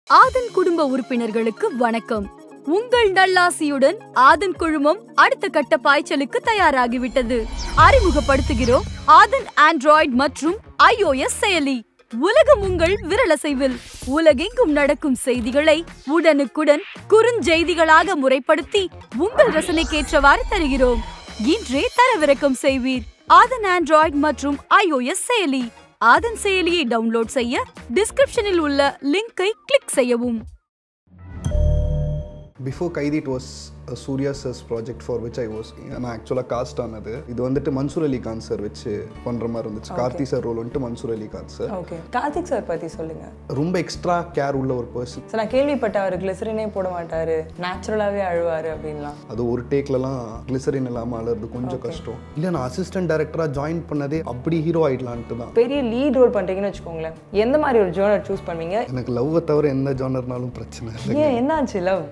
ஆதன் குடும்ப உறுப்பினர்களுக்கு வணக்கம் உங்கள் நல்லாசியுடன் ஆதன் குழுமம் அடுத்த கட்ட பாய்ச்சலுக்கு தயாராகிவிட்டது அறிமுகப்படுத்துகிறோம் ஆதன் ஆண்ட்ராய்டு மற்றும் iOS செயலி உலகம் உங்கள் விரலசைவில் உலகெங்கும் நடக்கும் செய்திகளை உடனுக்குடன் குறுஞ்செய்திகளாக முறைப்படுத்தி உங்கள் ரசனைக்கேற்றவாறு தருகிறோம் இன்றே தரவிறக்கம் செய்வீர் ஆதன் ஆண்ட்ராய்டு மற்றும் iOS செயலி ஆதன் செயலியை டவுன்லோட் செய்ய டிஸ்கிரிப்ஷனில் உள்ள லிங்கை கிளிக் செய்யவும் before Kaithi it was Suriya sir's project for which I was நான் ஆக்சுவலாக காஸ்ட் ஆனது இது வந்துட்டு மன்சூர் அலி கான் சார் வச்சு பண்ணுற மாதிரி இருந்துச்சு கார்த்தி சார் ரோல் வந்துட்டு Mansoor Ali Khan sir okay Karthik sir பத்தி சொல்லுங்க ரொம்ப எக்ஸ்ட்ரா கேர் உள்ள ஒரு பர்சன் சார் நான் கேள்விப்பட்ட அவர் கிளிசரினே போட மாட்டாரு நேச்சுரலாவே அழுவாரு அப்படின்லாம் அது ஒரு டேக்லலாம் கிளிசரின் இல்லாமல் அழறது கொஞ்சம் கஷ்டம் இல்லை நான் அசிஸ்டன்ட் டைரக்டராக ஜாயின் பண்ணதே அப்படி ஹீரோ ஆயிடலான்ட்டு தான் பெரிய லீட் ரோல் பண்றீங்கன்னு வச்சுக்கோங்களேன் எந்த மாதிரி ஒரு ஜோனர் சூஸ் பண்ணுவீங்க எனக்கு லவ்வை தவிர எந்த ஜானர்னாலும் பிரச்சனை இல்லை ஏன் என்னாச்சு லவ்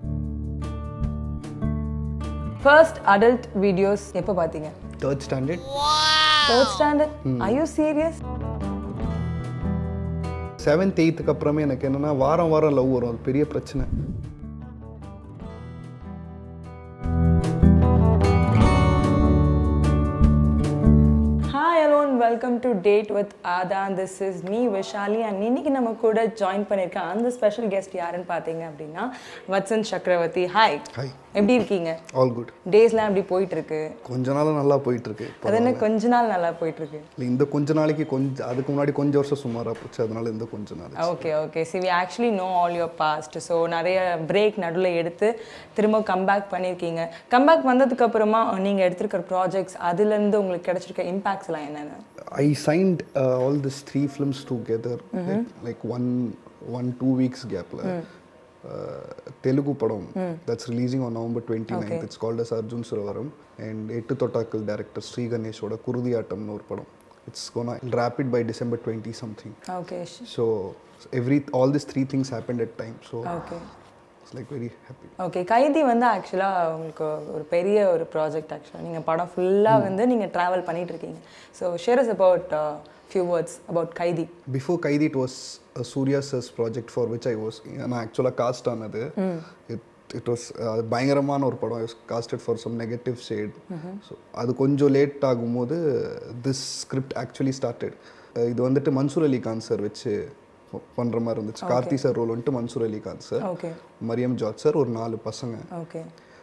ஃபர்ஸ்ட் அடல்ட் வீடியோஸ் எப்போ பார்த்தீங்க third standard third standard I you serious seventh எயித்துக்கு அப்புறமே எனக்கு என்னன்னா வாரம் வாரம் லவ் வரும் அது பெரிய பிரச்சனை hi alone welcome to date with Aadha this is me Vishali and இன்னைக்கு நம்ம கூட ஜாயின் பண்ணியிருக்க அந்த ஸ்பெஷல் கெஸ்ட் யாருன்னு பார்த்தீங்க அப்படின்னா வத்சன் சக்கரவர்த்தி ஹாய் ஹாய் எப்படி இருக்கீங்க ஆல் குட் டேஸ்லாம் எப்படி போயிட்டு இருக்கு கொஞ்ச நாள் நல்லா போயிட்டு இருக்கு இப்போ அது என்ன கொஞ்ச நாள் நல்லா போயிட்டு இருக்கு இல்லை இந்த கொஞ்ச நாளைக்கு கொஞ்சம் அதுக்கு முன்னாடி கொஞ்சம் வருஷம் சுமாராக போச்சு அதனால இந்த கொஞ்ச நாள் okay okay C V actually know all your past so நிறைய பிரேக் நடுவில் எடுத்து திரும்ப கம்பேக் பண்ணியிருக்கீங்க கம்பேக் வந்ததுக்கு அப்புறமா நீங்கள் எடுத்திருக்கிற ப்ராஜெக்ட்ஸ் அதுலேருந்து உங்களுக்கு கிடைச்சிருக்க இம்பாக்ட்ஸ்லாம் என்னென்ன I signed all this three films together like one one two weeks கேப்பில் தெலுங்கு படம் that's releasing on November twenty ninth it's called as Arjun Suravaram and Ettu Thottakkal director Sri கணேஷோட குருதியாட்டம்னு ஒரு படம் it's gonna rapid by December twenty something okay so every all this three things happen at time so okay it's like very happy okay Kaithi வந்து ஆக்சுவலாக உங்களுக்கு ஒரு பெரிய ஒரு ப்ராஜெக்ட் ஆக்சுவலாக நீங்கள் படம் ஃபுல்லாக வந்து நீங்கள் ட்ராவல் பண்ணிட்டு இருக்கீங்க so share is about few words about Kaithi before Kaithi it was Suriya sir's project for which I was நான் ஆக்சுவலாக காஸ்ட் ஆனது இட் இட் வாஸ் பயங்கரமான ஒரு படம் was casted for some negative shade so அது கொஞ்சம் லேட் ஆகும்போது திஸ் ஸ்கிரிப்ட் ஆக்சுவலி ஸ்டார்டட் இது வந்துட்டு மன்சூர் அலி கான் சார் வச்சு பண்ணுற மாதிரி இருந்துச்சு கார்த்தி சார் ரோல் வந்துட்டு Mansoor Ali Khan sir okay Mariam George sir ஒரு நாலு பசங்க okay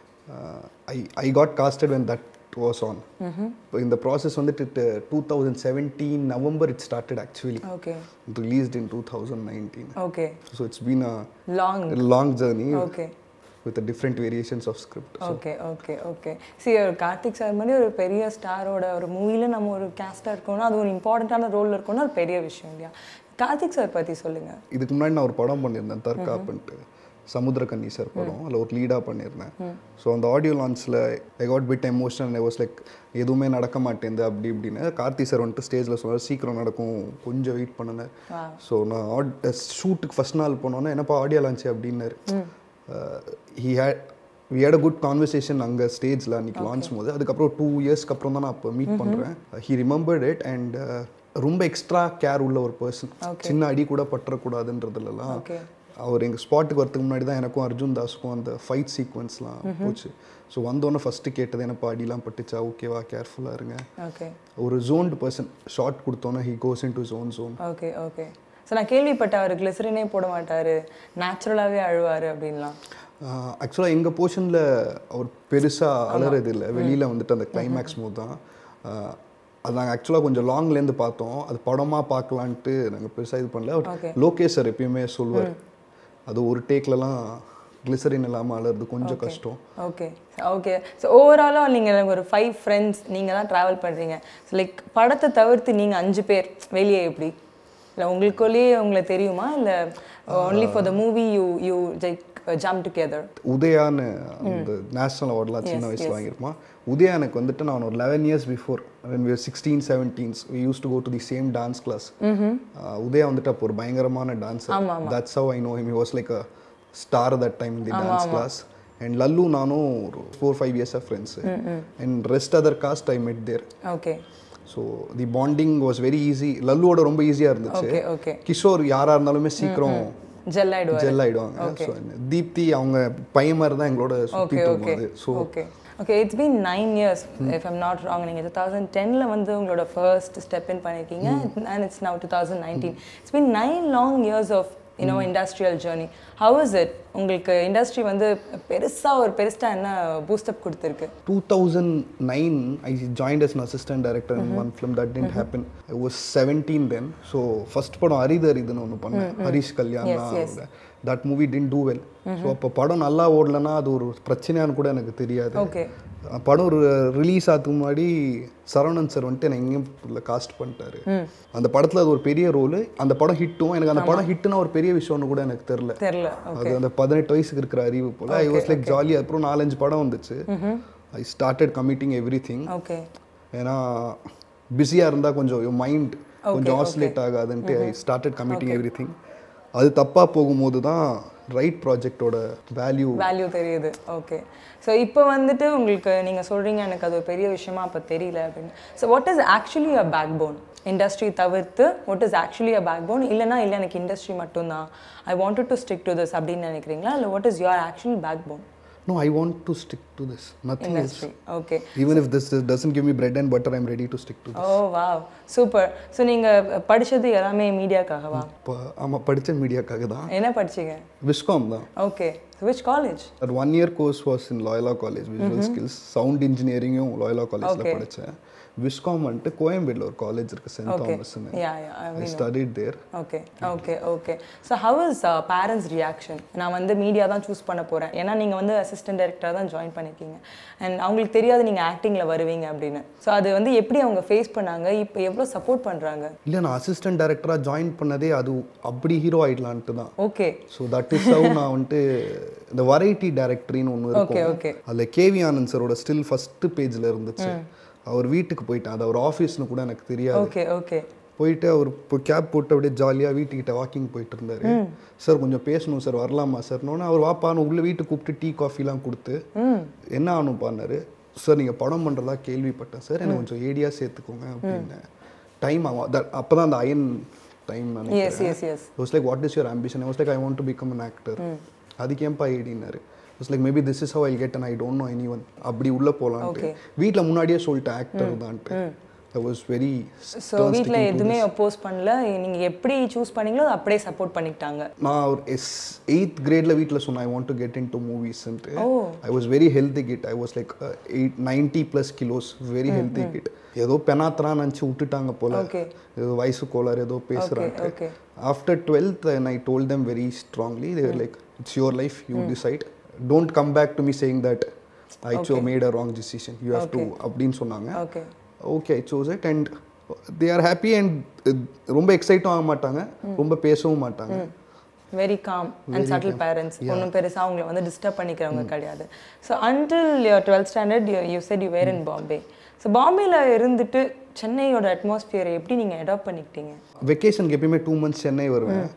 I I got costed when that was on இப்போ இந்த ப்ராசஸ் வந்துட்டு two thousand seventeen November it started actually okay released in 2019. Okay So it's been a long long journey okay with the different variations of script. Okay okay okay C ஒரு Karthik sir மாதிரி ஒரு பெரிய ஸ்டாரோட ஒரு மூவியில் நம்ம ஒரு கேஸ்டாக இருக்கோம்னா அது ஒரு இம்பார்ட்டண்ட்டான ரோலில் இருக்கோம்னா அது பெரிய விஷயம் இல்லையா கார்த்திக் சார் பற்றி சொல்லுங்கள் இதுக்கு முன்னாடி நான் ஒரு படம் பண்ணியிருந்தேன் தற்காப்புன்ட்டு சமுத்திரக்கன்னி சார் படம் அதில் ஒரு லீடாக பண்ணியிருந்தேன் ஸோ அந்த ஆடியோ லான்ச்சில் I got bit emotional I was like எதுவுமே நடக்க மாட்டேங்குது அப்படி இப்படின்னு கார்த்தி சார் வந்துட்டு ஸ்டேஜில் சொன்னார் சீக்கிரம் நடக்கும் கொஞ்சம் வெயிட் பண்ணுனேன் ஸோ நான் ஆட் ஷூட்டுக்கு ஃபஸ்ட் நாள் போனோன்னே என்னப்பா ஆடியோ லான்ச்சு அப்படின்னாரு he had we had a good conversation அங்கே ஸ்டேஜில் அன்றைக்கி லான்ச் போது அதுக்கப்புறம் டூ இயர்ஸ்க்கு அப்புறம் தான் நான் இப்போ மீட் பண்ணுறேன் ஹி ரிமெம்பர்ட் இட் அண்ட் ரொம்ப எக்ஸ்ட்ரா கேர் உள்ள ஒரு பர்சன் சின்ன அடி கூட பற்றக்கூடாதுன்றதுலலாம் ஓகே அவர் எங்கள் ஸ்பாட்டுக்கு வரதுக்கு முன்னாடி தான் எனக்கும் அர்ஜுன் தாஸுக்கும் அந்த ஃபைட் சீக்வன்ஸ்லாம் போச்சு ஸோ வந்தோன்னே ஃபஸ்ட்டு கேட்டது எனக்கு அடிலாம் பட்டுச்சா ஓகேவா கேர்ஃபுல்லாக இருங்க ஓகே ஒரு ஜோன்டு பர்சன் ஷார்ட் கொடுத்தோன்னே he goes in to zone zone okay okay so நான் கேள்விப்பட்ட அவர் கிளிசரினே போட மாட்டார் நேச்சுரலாகவே அழுவார் அப்படின்லாம் ஆக்சுவலாக எங்கள் போர்ஷனில் அவர் பெருசாக அலறது இல்லை வெளியில் வந்துட்டு அந்த கிளைமேக்ஸ் போது தான் ஆஹ், அது நாங்கள் ஆக்சுவலாக கொஞ்சம் லாங்லேருந்து பார்த்தோம் அது படமாக பார்க்கலான்ட்டு நாங்கள் பெருசாக இது பண்ணல Okay. அவர் லோகேஷ் சார் எப்பயுமே சொல்லுவார் அது ஒரு டேக்லலாம் கிளிசரின் இல்லாமல் அலறது கொஞ்சம் கஷ்டம் ஓகே ஓகே ஸோ ஓவராலாக நீங்கள் ஒரு ஃபைவ் ஃப்ரெண்ட்ஸ் நீங்கள் தான் ட்ராவல் பண்ணுறீங்க ஸோ லைக் படத்தை தவிர்த்து நீங்கள் அஞ்சு பேர் வெளியே எப்படி இல்லை உங்களுக்குள்ளேயே உங்களை தெரியுமா இல்லை only for the movie you you like jump together உதயான்னு அந்த நேஷனல் அவார்ட்லாம் சின்ன வயசில் வாங்கியிருப்பான் உதயா எனக்கு வந்துட்டு நான் ஒரு eleven years before when we sixteen seventeens we use to go to the same dance class Udhaya வந்துட்டு அப்போ ஒரு பயங்கரமான dancer that's how I know him was like a star that time the dance class and Lallu நானும் ஒரு four five இயர்ஸாக friends and rest other cast I met there okay so the bonding was very easy லல்லுவோட ரொம்ப ஈஸியாக இருந்துச்சு okay okay Kishore யாராக இருந்தாலுமே சீக்கிரம் ஜெல் ஆயிடுவாரு ஜெல் ஆயிடுவாங்க ஸோ தீப்தி அவங்க பையன் மாதிரி தான் எங்களோட ஓகே சுற்றிட்டு ஓகே இருக்கும் அது so okay okay it's been nine years if I'm not wrong நீங்கள் டூ தௌசண்ட் டெனில் வந்து உங்களோட ஃபர்ஸ்ட் ஸ்டெப் இன் பண்ணியிருக்கீங்க and it's now two thousand nineteen it's been nine long years of you know industrial journey how is it உங்களுக்கு industry வந்து பெருசாக ஒரு பெருசாக என்ன பூஸ்டப் கொடுத்துருக்கு two thousand nine I joined as assistant director in one film that didn't happen I was seventeen then so first படம் அரிது அரிதுன்னு ஒன்று பண்ணேன் Harish Kalyan that movie didn't do well so அப்போ படம் நல்லா ஓடலன்னா அது ஒரு பிரச்சனையான்னு கூட எனக்கு தெரியாது ஓகே படம் ஒரு ரிலீஸ் ஆகிறதுக்கு முன்னாடி சரவணன் சார் வந்துட்டு எனக்கு எங்கேயும் காஸ்ட் பண்ணிட்டாரு அந்த படத்தில் அது ஒரு பெரிய ரோல் அந்த படம் ஹிட்டும் எனக்கு அந்த படம் ஹிட்னா ஒரு பெரிய விஷயம்னு கூட எனக்கு தெரில தெரில அது அந்த பதினெட்டு வயசுக்கு இருக்கிற அறிவு போல ஐ வாஸ் லைக் ஜாலியாக அப்புறம் நாலஞ்சு படம் வந்துச்சு I started committing everything okay ஏன்னா பிஸியாக இருந்தால் கொஞ்சம் மைண்ட் கொஞ்சம் ஆசிலேட் ஆகாதுன்ட்டு I started committing everything அது தப்பாக போகும்போது தான் ரைட் ப்ராஜெக்டோட வேல்யூ வேல்யூ தெரியுது ஓகே ஸோ இப்போ வந்துட்டு உங்களுக்கு நீங்கள் சொல்கிறீங்க எனக்கு அது ஒரு பெரிய விஷயமா அப்போ தெரியல அப்படின்னு so what is actually a backbone industry தவிர்த்து what is actually a backbone இல்லைனா இல்லை எனக்கு இண்டஸ்ட்ரி மட்டும்தான் I wanted to stick to this அப்படின்னு நினைக்கிறீங்களா இல்லை what is your actual backbone no I want to stick to this nothing else industry okay even if this doesn't give me bread and butter I'm ready to stick to oh wow super so நீங்கள் படிச்சது எல்லாமே மீடியாக்காகவா இப்போ ஆமாம் படித்த மீடியாக்காக தான் என்ன படிச்சீங்க viscom தான் okay which college that one year course was in Loyola college visual skills sound இன்ஜினியரிங்கும் லாயலா காலேஜில் படித்தேன் விஸ்காம் வந்துட்டு கோயம்பேடில் ஒரு காலேஜ் இருக்குது சென்ட் தாமஸ்னு yeah yeah I studied there okay okay okay so how is parents reaction நான் வந்து மீடியா தான் சூஸ் பண்ண போகிறேன் ஏன்னா நீங்கள் வந்து அசிஸ்டன்ட் டைரக்டராக தான் ஜாயின் பண்ணியிருக்கீங்க அண்ட் அவங்களுக்கு தெரியாது நீங்கள் ஆக்டிங்கில் வருவீங்க அப்படின்னு ஸோ அது வந்து எப்படி அவங்க ஃபேஸ் பண்ணாங்க இப்போ எவ்வளோ சப்போர்ட் பண்ணுறாங்க இல்லை நான் அசிஸ்டன்ட் டைரக்டராக ஜாயின் பண்ணதே அது அப்படி ஹீரோ ஆயிடலான்ட்டு தான் okay so that is how நான் வந்துட்டு இந்த வெரைட்டி டைரக்டரின்னு ஒன்று ஓகே இருக்கும் ஓகே அதில் கேவி ஆனந்த் சரோட ஸ்டில் ஃபஸ்ட்டு பேஜில் இருந்துச்சு அவர் வீட்டுக்கு போயிட்டேன் அது அவர் ஆஃபீஸ்னு கூட எனக்கு தெரியாது ஓகே ஓகே போயிட்டு அவர் இப்போ கேப் போட்டு அப்படியே ஜாலியாக வீட்டுக்கிட்ட வாக்கிங் போயிட்டு இருந்தாரு சார் கொஞ்சம் பேசணும் சார் வரலாமா சார்னோன்னு அவர் வாப்பான்னு உள்ள வீட்டுக்கு கூப்பிட்டு டீ காஃபிலாம் கொடுத்து என்ன ஆகணும் பண்ணாரு சார் நீங்கள் படம் பண்ணுறதா கேள்விப்பட்டேன் சார் எனக்கு கொஞ்சம் ஏடியா சேர்த்துக்கோங்க அப்படின்னு டைம் ஆகும் தட் அப்போ தான் அந்த அயன் டைம் நான் S S S was like what is your ambition I was like I want to become an actor அதுக்கு ஏன்பா ஐடினாரு was like maybe this is how I get and I don't know anyone அப்படி உள்ளே போகலான்ட்டு வீட்டில் முன்னாடியே சொல்லிட்டேன் actor தான்ட்டு ஐ வாஸ் வெரி ஸோ வீட்டில் எதுவுமே அப்போஸ் பண்ணல நீங்கள் எப்படி சூஸ் பண்ணீங்களோ அதை அப்படியே சப்போர்ட் பண்ணிக்கிட்டாங்க நான் ஒரு எஸ் எயித் கிரேடில் வீட்டில் சொன்னேன் I want to get into மூவிஸ்ன்ட்டு I was very healthy kid I was like eight ninety plus kilos very healthy kid ஏதோ பெனாத்ரான்னு நினச்சி விட்டுட்டாங்க போல Okay. ஏதோ வயசு கோளாறு ஏதோ பேசுகிறாங்க okay. After twelfth and I told them very strongly there like it's your life you decide don't come back to me saying that I so made a wrong decision you have to அப்படின்னு சொன்னாங்க okay okay I chose it and they are happy and ரொம்ப எக்ஸைட்டும் ஆக மாட்டாங்க ரொம்ப பேசவும் மாட்டாங்க very calm and settle parents ஒன்றும் பெருசாக அவங்கள வந்து டிஸ்டர்ப் பண்ணிக்கிறவங்க கிடையாது so until your twelfth standard you you said you were in Bombay so பாம்பேல இருந்துட்டு சென்னையோட அட்மாஸ்பியரை எப்படி நீங்கள் அடாப்ட் பண்ணிக்கிட்டீங்க வெக்கேஷனுக்கு எப்பயுமே டூ மந்த்ஸ் சென்னை வருவேன்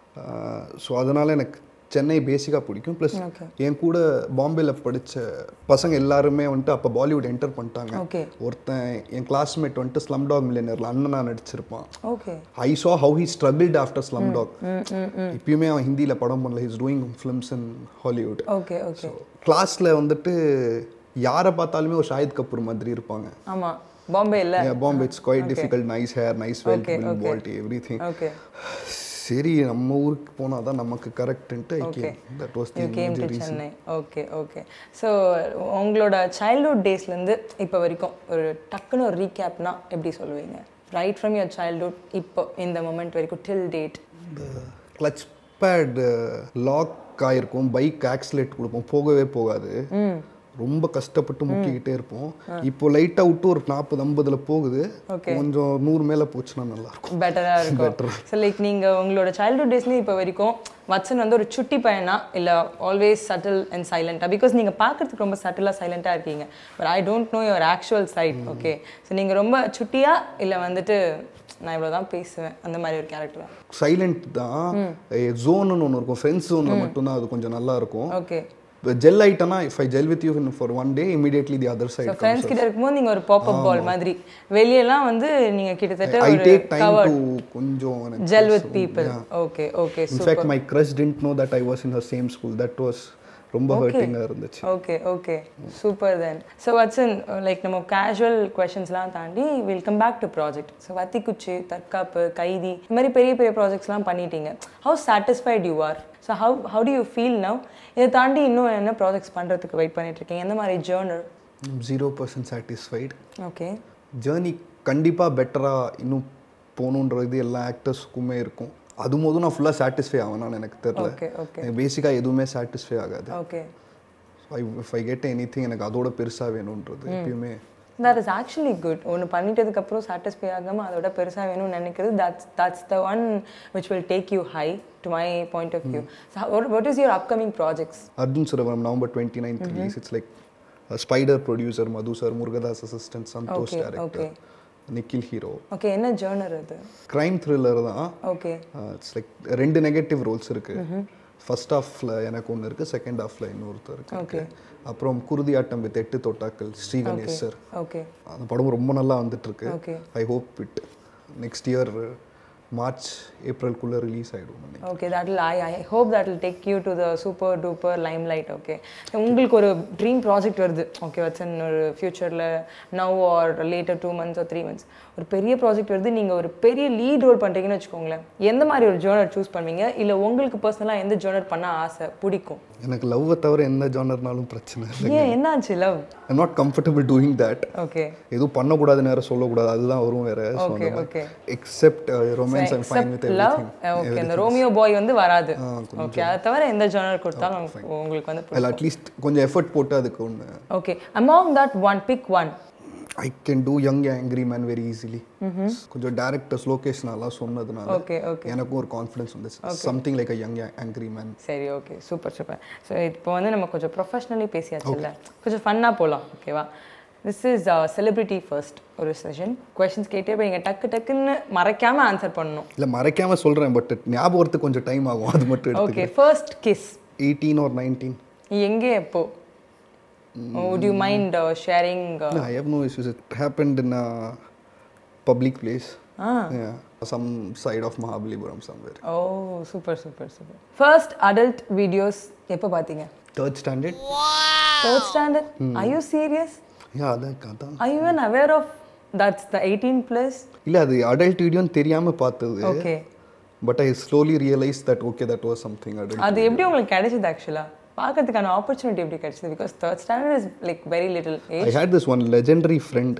ஸோ அதனால் எனக்கு சென்னை பேசிக்காக பிடிக்கும் ப்ளஸ் Okay. என் கூட பாம்பேல படித்த பசங்க எல்லாருமே வந்துட்டு அப்போ பாலிவுட் என்டர் பண்ணிட்டாங்க ஓகே ஒருத்தன் என் கிளாஸ்மேட் வந்துட்டு ஸ்லம் டாக் மில்லியனரில் அண்ணனா நடிச்சிருப்பான் okay I saw how he struggled after slumdog இப்பயுமே அவன் ஹிந்தியில் படம் பண்ணல he's doing films in Hollywood okay okay கிளாஸில் வந்துட்டு யாரை பார்த்தாலுமே ஒரு ஷாஹித் கபூர் மாதிரி இருப்பாங்க ஆமாம் பாம்பே இல்லை Bombay it's quite difficult nice hair nice weld will bald everything okay சரி நம்ம ஊருக்கு போனால் தான் நமக்கு கரெக்டுன்ட்டு I came that was the you came to Chennai okay okay so உங்களோட சைல்ட்ஹுட் டேஸ்லேருந்து இப்போ வரைக்கும் ஒரு டக்குன்னு ஒரு ரீகேப்னா எப்படி சொல்லுவீங்க ரைட் ஃப்ரம் யுவர் சைல்ட்ஹுட் இப்போ இந்த மொமெண்ட் வரைக்கும் டில் டேட் இந்த கிளச் பேட் லாக் ஆயிருக்கும் பைக் ஆக்சிலேட் கொடுப்போம் போகவே போகாது ரொம்ப கஷ்டப்பட்டு முக்கிக்கிட்டே இருப்போம் இப்போ லைட்டா விட்டு ஒரு நாற்பது ஐம்பதுல போகுது கொஞ்சம் நூறு மேல போச்சுன்னா நல்லா இருக்கும் பெட்டராக இருக்கும் ஸோ லைக் நீங்கள் உங்களோட சைல்ட்ஹுட் டேஸ்லேயும் இப்போ வரைக்கும் வத்சன் வந்து ஒரு சுட்டி பையனா இல்லை ஆல்வேஸ் சட்டில் அண்ட் சைலண்ட்டாக பிகாஸ் நீங்கள் பார்க்கறதுக்கு ரொம்ப சட்டிலாக சைலண்ட்டாக இருக்கீங்க but I don't know your actual side okay so நீங்கள் ரொம்ப சுட்டியா இல்லை வந்துட்டு நான் இவ்வளோ தான் பேசுவேன் அந்த மாதிரி ஒரு கேரக்டரா சைலண்ட் தான் ஜோன்னு ஒன்று இருக்கும் ஃப்ரெண்ட்ஸ் ஜோனில் மட்டும்தான் அது கொஞ்சம் நல்லா இருக்கும் ஓகே ஜெல் ஆயிட்டனா if I gel with you for one day immediately the other so side friends கிட்ட இருக்கும்போது நீங்க ஒரு பாப்அப் பால் மாதிரி வெளியெல்லாம் வந்து நீங்க கிட்டத்தட்ட ஐ ஒரு டேக் டைம் டு கொஞ்சம் எனக்கு ஜெல் வித் பேசவும். People Yeah. Okay okay In fact, my crush didn't know that I was in her same school. That was ரொம்ப ஹர்ட்டிங்காக இருந்துச்சு okay okay super then so what's in like நம்ம casual கொஷின்ஸ்லாம் தாண்டி will come back to project so Vathikuchi Tharkappu Kaithi இந்த மாதிரி பெரிய பெரிய ப்ராஜெக்ட்ஸ்லாம் பண்ணிட்டீங்க how satisfied you are so how how do you feel now இதை தாண்டி இன்னும் என்ன ப்ராஜெக்ட்ஸ் பண்ணுறதுக்கு வெயிட் பண்ணிட்டு இருக்கீங்க எந்த மாதிரி genre zero percent satisfied okay journey கண்டிப்பாக பெட்டராக இன்னும் போகணுன்றது எல்லா ஆக்டர்ஸுக்குமே இருக்கும் அது போதும் நான் ஃபுல்லாக சாட்டிஸ்ஃபை ஆகணும்னு எனக்கு தெரில ஓகே ஓகே பேசிக்காக எதுவுமே சாட்டிஸ்ஃபை ஆகாது okay I if I get anything எனக்கு அதோட பெருசாக வேணுன்றது எப்பயுமே தட் இஸ் ஆக்சுவலி குட் ஒன்று பண்ணிட்டதுக்கப்புறம் சாட்டிஸ்ஃபை ஆகாமல் அதோட பெருசாக வேணும்னு நினைக்கிறது that's that's the one which will take you high to my point of view what is your upcoming projects Arjun Suravaram November twenty ninth release it's like spider producer Madhu sir Murugadoss assistant Santhosh Okay, director Nikhil hero okay என்ன genre அது crime thriller தான் okay it's like ரெண்டு negative roles இருக்கு first ஹாஃப்ல எனக்கு ஒன்று இருக்கு second ஹாஃப்ல இன்னொருத்தர் இருக்கு அப்புறம் குருதியாட்டம் வித் எட்டு தொட்டாக்கள் ஸ்ரீ கணேஷ் சார் ஓகே அந்த படம் ரொம்ப நல்லா வந்துட்டு இருக்கு Okay. I hope it next year March ஏப்ரல்குள்ளே ரிலீஸ் ஆகிடும் நினைக்கிறேன் okay that will I I hope that will take you to the super duper limelight okay உங்களுக்கு ஒரு ட்ரீம் ப்ராஜெக்ட் வருது ஓகே வச்சன் ஒரு ஃபியூச்சரில் now or later two months or three months ஒரு பெரிய ப்ராஜெக்ட் வருது நீங்கள் ஒரு பெரிய லீட் ரோல் பண்ணுறீங்கன்னு வச்சுக்கோங்களேன் எந்த மாதிரி ஒரு ஜேர்னர் சூஸ் பண்ணுவீங்க இல்லை உங்களுக்கு பர்சனலாக எந்த ஜேர்னர் பண்ண ஆசை பிடிக்கும் எனக்கு லவ்வை தவிர எந்த ஜானர்னாலும் பிரச்சனை இல்லை ஏன் என்னாச்சு love I'm not comfortable doing that okay எதுவும் பண்ணக்கூடாதுன்னு வேற சொல்லக்கூடாது அதுதான் வரும் வேற Okay, okay. Except romance and fine with love every okay அந்த ரோமியோ பாய் வந்து வராது ஓகே அதை தவிர எந்த ஜேர்னர் கொடுத்தாலும் உங்களுக்கு வந்து அதில் அட்லீஸ்ட் கொஞ்சம் எஃபர்ட் போட்டு அதுக்கு ஒன்று okay among that one big one I can do young angry man very easily கொஞ்சம் டேரக்டர்ஸ் லொகேஷன் எல்லாம் சொன்னதுனால ஓகே ஓகே எனக்கும் ஒரு கான்ஃபிடன்ஸ் வந்துச்சு something like a young angry man சரி ஓகே சூப்பர் சூப்பர் ஸோ இப்போ வந்து நம்ம கொஞ்சம் ப்ரொஃபஷ்னலி பேசியாச்சுல்ல கொஞ்சம் ஃபன்னாக போகலாம் ஓகேவா திஸ் இஸ் செலிபிரிட்டி ஃபர்ஸ்ட் ஒரு செஷன் கொஷின்ஸ் கேட்டே போய் நீங்கள் டக்கு டக்குன்னு மறைக்காமல் ஆன்சர் பண்ணணும் இல்லை மறைக்காம சொல்கிறேன் பட் ஞாபகத்துக்கு கொஞ்சம் டைம் ஆகும் அது மட்டும் எடுத்து ஓகே ஃபர்ஸ்ட் கிஸ் எயிட்டீன் ஒரு நைன்டீன் எங்கே எப்போ would you mind uh, sharing uh, I have no issues it happened in public place some side of Mahabalipuram somewhere oh super super super first adult videos எப்போ பார்த்தீங்க third standard third standard I you serious yeah அதான் அதான் I you aware of that's the eighteen plus இல்லை அது adult வீடியோன்னு தெரியாமல் பார்த்தது okay but I slowly realise that okay that was something adult அது எப்படி உங்களுக்கு கிடைச்சது ஆக்சுவலாக பார்க்கறதுக்கான ஆப்பர்ச்சுனிட்டி எப்படி கிடைச்சது because third standard is like very little age I had this one legendary friend.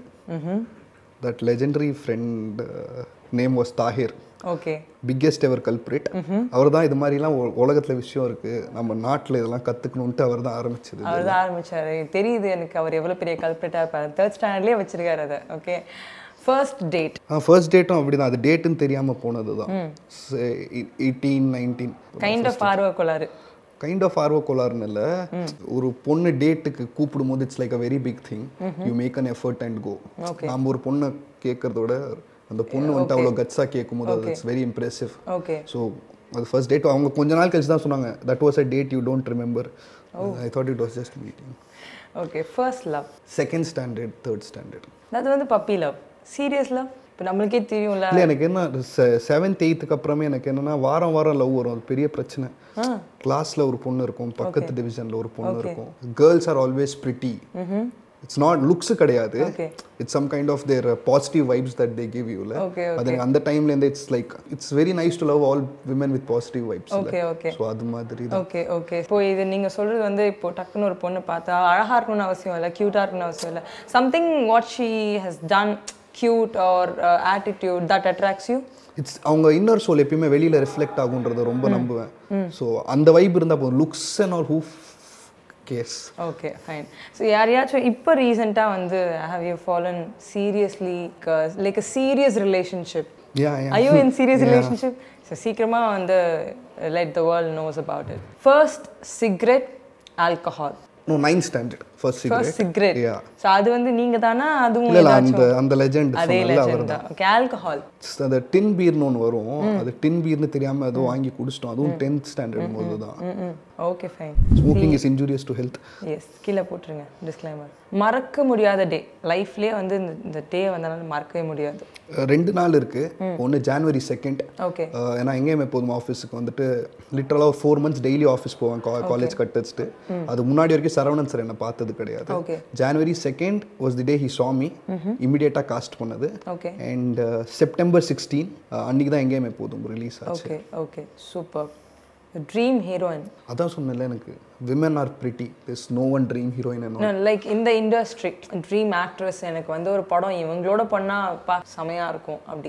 That legendary friend uh, name was Tahir. Okay biggest ever culprit அவர் தான் இது மாதிரிலாம் உ- உலகத்துல விஷயம் இருக்கு நம்ம நாட்டில் இதெல்லாம் கற்றுக்கணுன்ட்டு அவர் தான் ஆரம்பிச்சது அவர் தான் ஆரம்பிச்சாரு தெரியுது எனக்கு அவர் எவ்வளோ பெரிய கல்பிரிட்டாக இருப்பார் தேர்ட் ஸ்டாண்டர்ட்லேயே வச்சிருக்காரு அதை ஓகே ஃபர்ஸ்ட் டேட் ஃபர்ஸ்ட் டேட்டும் அப்படி தான் அது டேட்டுன்னு தெரியாமல் போனது தான் எயிட்டீன் நைன்டீன் கைண்ட் ஆஃப் ஆர்வ கோளாறு கைண்ட் ஆஃப் ஆர்வ கோளாறுன்னு இல்லை ஒரு பொண்ணு டேட்டுக்கு கூப்பிடும் போது it's like a very big thing you make an effort and go நம்ம ஒரு பொண்ணை கேட்கறதோட அந்த பொண்ணு வந்துட்டு அவ்வளோ கட்ஸாக கேட்கும் போது அது it's very impressive okay so அது ஃபர்ஸ்ட் டேட் அவங்க கொஞ்ச நாள் கழிச்சு தான் சொன்னாங்க that was a date you don't remember I thought it was just meeting okay first love second standard third standard அது வந்து பப்பி லவ் சீரியஸ் லவ் இப்போ நம்மளுக்கே தெரியும்ல இல்லை எனக்கு என்ன செவன்த் எயித்துக்கு அப்புறமே எனக்கு என்னன்னா வாரம் வாரம் லவ் வரும் அது பெரிய பிரச்சனை கிளாஸ்ல ஒரு பொண்ணு இருக்கும் பக்கத்து டிவிஷன்ல ஒரு பொண்ணு இருக்கும் girls are always pretty it's not looks கிடையாது Okay. It's some kind of their positive vibes that they give யூல Okay, அது எனக்கு அந்த டைம்ல இருந்து it's like it's very nice to love all women with positive vibes okay okay so அது மாதிரி தான் ஓகே ஓகே இப்போ இது நீங்க சொல்றது வந்து இப்போ டக்குன்னு ஒரு பொண்ணு பார்த்தா அழகா இருக்கணும்னு அவசியம் இல்லை க்யூட்டா இருக்கணும்னு அவசியம் இல்லை something what she has done cute or attitude that attracts you it's அவங்க இன்னர் சோல் எப்பயுமே வெளியில ரிஃப்ளெக்ட் ஆகுன்றத ரொம்ப நம்புவேன் ஸோ அந்த வைப் இருந்தால் போதும் looks and all who cares okay fine so யாரையாச்சும் இப்போ ரீசெண்டாக வந்து have you fallen seriously like a serious relationship yeah yeah I you in serious relationship so சீக்கிரமாக வந்து let the world knows about it first cigarette alcohol no ninth standard first first cigarette cigarette yeah so அது வந்து நீங்க தானா அதுவும் இல்ல இல்ல ஏதாச்சும் அந்த அந்த லெஜெண்ட் அதே சொன்னல அவர் லெஜெண்ட் தான் ஓகே ஆல்கஹால் அந்த டின் பீர்னு ஒன்று வரும் அது டின் பீர்னு தெரியாம ஏதோ வாங்கி குடிச்சிட்டோம் அதுவும் டென்த் ஸ்டாண்டர்ட் போது தான் ம் ம் okay fine smoking is injurious to health yes கீழே போட்டுருங்க டிஸ்க்ளைமர் மறக்க முடியாத டே லைஃப்லேயே வந்து இந்த இந்த டே வந்தனால மறக்கவே முடியாது ரெண்டு நாள் இருக்கு ஒன்று ஜான்வரி செகண்ட் ஓகே ஏன்னா எங்கேயும் எப்போதும் ஆஃபீஸுக்கு வந்துட்டு லிட்டரலாக ஒரு ஃபோர் மந்த்ஸ் டெய்லி ஆஃபீஸ் போவேன் காலேஜ் கட் வச்சுட்டு அது முன்னாடி வரைக்கும் சரவணன் சார் என்னை பார்த்தது கிடையாது okay January second was the day he saw me இமிடியேட்டாக காஸ்ட் பண்ணது ஓகே அண்ட் செப்டம்பர் சிக்ஸ்டீன் அன்னைக்கு தான் எங்கேயும் எப்போதும் ரிலீஸ் ஆச்சு okay okay super dream heroine அதான் சொன்னேன்ல எனக்கு women are pretty this no one dream heroine என்ன லைக் இந்த இண்டஸ்ட்ரி ட்ரீம் ஆக்ட்ரஸ் எனக்கு வந்து ஒரு படம் இவங்களோட பண்ணா பா செமையா இருக்கும் அப்படி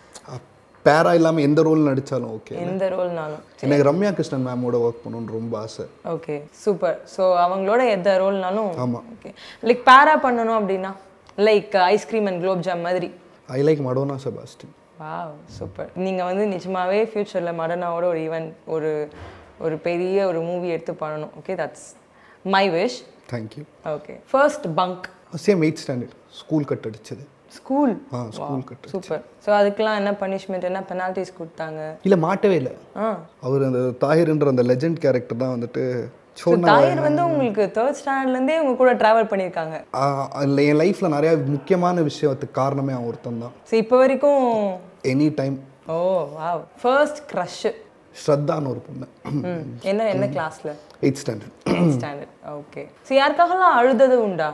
பேரா இல்லாமல் எந்த ரோல் நடித்தாலும் ஓகே எந்த ரோல்னாலும் எனக்கு ரம்யா கிருஷ்ணன் மேமோட ஒர்க் பண்ணணும்னு ரொம்ப ஆசை ஓகே சூப்பர் ஸோ அவங்களோட எந்த ரோல்னாலும் ஆமா. ஓகே லைக் பேரா பண்ணணும் அப்படின்னா like ice cream and gulab jam மாதிரி I like Madonna Sebastian wow super நீங்கள் வந்து நிஜமாவே ஃப்யூச்சரில் மடனாவோட ஒரு ஈவெண்ட் ஒரு ஒரு பெரிய ஒரு மூவி எடுத்து பண்ணணும் okay that's my wish thank you okay first bunk same eight standard school cut அடிச்சது school ah school cut super so அதுக்கெல்லாம் என்ன பனிஷ்மெண்ட் என்ன பெனால்ட்டிஸ் கொடுத்தாங்க இல்லை மாட்டவே இல்லை ஆ அவர் அந்த தாஹிர்ன்ற அந்த லெஜெண்ட் கேரக்டர் தான் வந்துட்டு ஸோ தாயர் வந்து உங்களுக்கு தேர்ட் ஸ்டாண்டர்ட்லேருந்தே உங்க கூட ட்ராவல் பண்ணியிருக்காங்க அதில் என் லைஃப்பில் நிறையா முக்கியமான விஷயத்துக்கு காரணமே அவன் ஒருத்தன் தான் ஸோ இப்போ வரைக்கும் any time oh wow first crush ஸ்ரத்தான்னு ஒரு பொண்ணு என்ன என்ன கிளாஸில் eight standard standard okay so யாருக்காகலாம் அழுதது உண்டா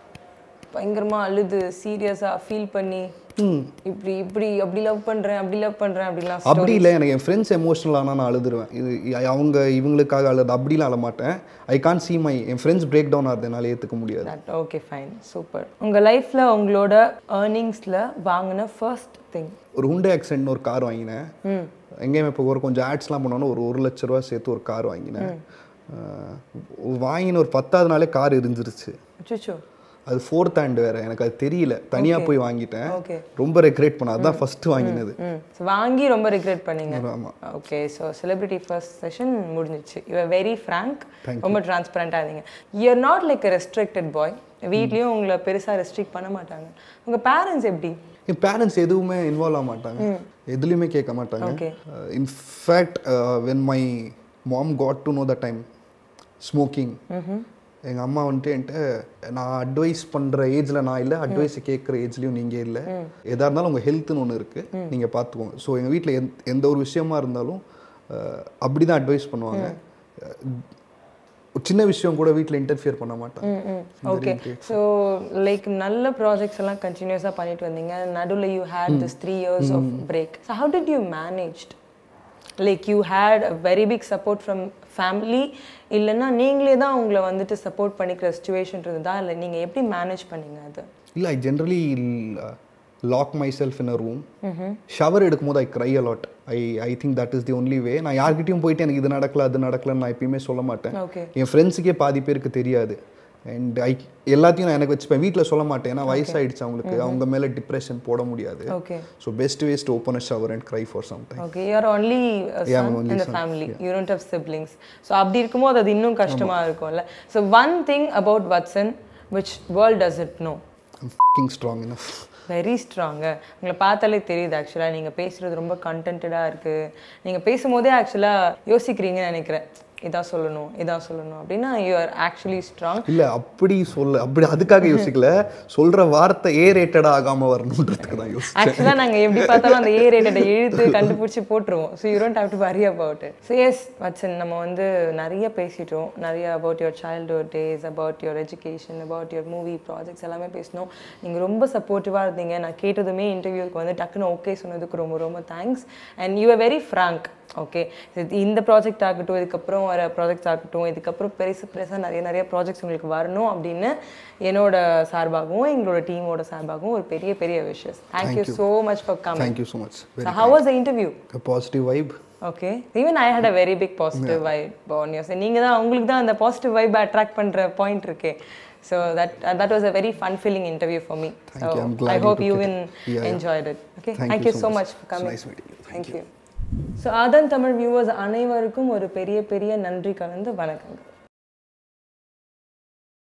பயங்கரமா அழுது சீரியஸா ஃபீல் பண்ணி இப்படி இப்படி அப்படி லவ் பண்றேன் அப்படி லவ் பண்றேன் அப்படிலாம் அப்படி இல்லை எனக்கு என் ஃப்ரெண்ட்ஸ் எமோஷனல் ஆனால் நான் அழுதுருவேன் இது இ- அவங்க இவங்களுக்காக அழுது அப்படிலாம் அழ மாட்டேன் ஐ கான் see மை என் ஃப்ரெண்ட்ஸ் பிரேக் டவுன் ஆகுது என்னால் ஏற்றுக்க முடியாது தட் ஓகே ஃபைன் சூப்பர் உங்க லைஃப்ல உங்களோட ஏர்னிங்ஸ்ல வாங்கின ஃபர்ஸ்ட் திங் ஒரு ஹுண்டே ஆக்சென்ட்னு ஒரு கார் வாங்கினேன் எங்கேயுமே இப்போ ஒரு கொஞ்சம் ஆட்ஸ்லாம் பண்ணோன்னு ஒரு ஒரு லட்ச ரூபா சேர்த்து ஒரு கார் வாங்கினேன் அஹ், வாங்கின ஒரு பத்தாவது நாளே கார் எரிஞ்சிருச்சு அச்சோ அது ஃபோர்த் ஹேண்ட் வேற எனக்கு அது தெரியல தனியாக போய் வாங்கிட்டேன் ஓகே ரொம்ப ரெக்ரேட் பண்ண அதுதான் ஃபர்ஸ்ட் வாங்கினது ம் So, வாங்கி ரொம்ப ரிக்ரெட் பண்ணீங்க ஆமா okay so celebrity first session முடிஞ்சிச்சு யூ வெரி ஃப்ராங்க் ரொம்ப டிரான்ஸ்பரண்டாக இருந்தீங்க you're not like restricted by வீட்லேயும் உங்களை பெருசாக ரெஸ்ட்ரிக்ட் பண்ண மாட்டாங்க உங்கள் பேரண்ட்ஸ் எப்படி என் பேரண்ட்ஸ் எதுவுமே இன்வால்வ் ஆக மாட்டாங்க எதுலேயுமே கேட்க மாட்டாங்க Okay. In fact when my mom got to know the time smoking எங்கள் அம்மா வந்துட்டு என்கிட்ட நான் அட்வைஸ் பண்ணுற ஏஜில் நான் இல்லை அட்வைஸ் கேட்குற ஏஜ்லேயும் நீங்கள் இல்லை எதாக இருந்தாலும் உங்கள் ஹெல்த்னு ஒன்று இருக்குது நீங்கள் பார்த்துக்கோங்க ஸோ எங்கள் வீட்டில் எந்த எந்த ஒரு விஷயமா இருந்தாலும் அப்படி தான் அட்வைஸ் பண்ணுவாங்க ஒரு சின்ன விஷயம் கூட வீட்டில் இன்டர்ஃபியர் பண்ண மாட்டாங்க ஓகே ஸோ லைக் நல்ல ப்ராஜெக்ட்ஸ் எல்லாம் கண்டினியூஸாக பண்ணிட்டு வந்தீங்க நடுவில் you had this three years of break so how did you managed like you had a very big support from family இல்லைன்னா நீங்களே தான் உங்களை வந்துட்டு சப்போர்ட் பண்ணிக்கிற சுச்சுவேஷன் இருந்ததா இல்லை நீங்கள் எப்படி மேனேஜ் பண்ணீங்க அது இல்லை I generally lock myself in a room shower எடுக்கும்போது I cry a lot I I think that is the only way நான் யார்கிட்டயும் போயிட்டு எனக்கு இது நடக்கல அது நடக்கலன்னு நான் எப்பயுமே சொல்ல மாட்டேன் ஓகே என் ஃப்ரெண்ட்ஸுக்கே பாதி பேருக்கு தெரியாது அண்ட் ஐ எல்லாத்தையும் நான் எனக்கு வச்சுப்பேன் வீட்டில் சொல்ல மாட்டேன் ஏன்னா வயசாயிடுச்சு அவங்களுக்கு அவங்க மேலே டிப்ரெஷன் போட முடியாது okay so best ways to open a shower and cry for some time okay you're only Yeah, I'm only இந்த son. Family you don't have siblings so அப்படி இருக்கும்போது அது இன்னும் கஷ்டமா இருக்கும்ல so one thing about Vatsan which world does it no I'm fucking strong enough very strong உங்களை பார்த்தாலே தெரியுது ஆக்சுவலாக நீங்கள் பேசுகிறது ரொம்ப கண்டென்ட்டடாக இருக்குது நீங்கள் பேசும்போதே ஆக்சுவலாக யோசிக்கிறீங்கன்னு நினைக்கிறேன் இதான் சொல்லணும் இதான் சொல்லணும் அப்படின்னா யூ ஆர் ஆக்சுவலி ஸ்ட்ராங் இல்ல அப்படி சொல்ல அப்படி அதுக்காக யோசிக்கல சொல்ற வார்த்தை ஏ ரேட்டடா ஆகாம வரணுன்றதுக்கு தான் யோசிச்சேன் ஆக்சுவலாக நாங்கள் எப்படி பார்த்தாலும் அந்த ஏ ரேட்டடை எழுத்து கண்டுபிடிச்சி போட்டுருவோம் so you don't have to worry about it so yes Vatsan நம்ம வந்து நிறைய பேசிட்டோம் நிறைய about your childhood days about your education about your movie projects எல்லாமே பேசினோம் நீங்கள் ரொம்ப சப்போர்ட்டிவாக இருந்தீங்க நான் கேட்டதுமே இன்டர்வியூக்கு வந்து டக்குன்னு ஓகே சொன்னதுக்கு ரொம்ப ரொம்ப thanks and you are very frank okay இந்த ப்ராஜெக்ட் ஆகட்டும் இதுக்கப்புறம் வர ப்ராஜெக்ட்ஸ் ஆகட்டும் இதுக்கப்புறம் பெருசு பெருசாக நிறைய நிறைய ப்ராஜெக்ட்ஸ் உங்களுக்கு வரணும் அப்படின்னு என்னோட சார்பாகவும் எங்களோட டீமோட சார்பாகவும் ஒரு பெரிய பெரிய wishes thank you so much for coming thank you so much So how was the interview? Positive vibe Okay. Even I had a very big positive vibe on yours. நீங்க தான் உங்களுக்கு தான் அந்த பாசிட்டிவ் வைப் அட்ராக்ட் பண்ற பாயிண்ட் இருக்கே so that that was a very fun feeling interview for me so you. I'm I glad you hope took you it. Win Yeah, yeah. Enjoyed it okay Thank you thank you so so much. Much for It's coming nice meeting you. Thank thank you so Aadhan Tamil viewers அனைவருக்கும் ஒரு பெரிய பெரிய நன்றி கலந்து வணக்கங்கள்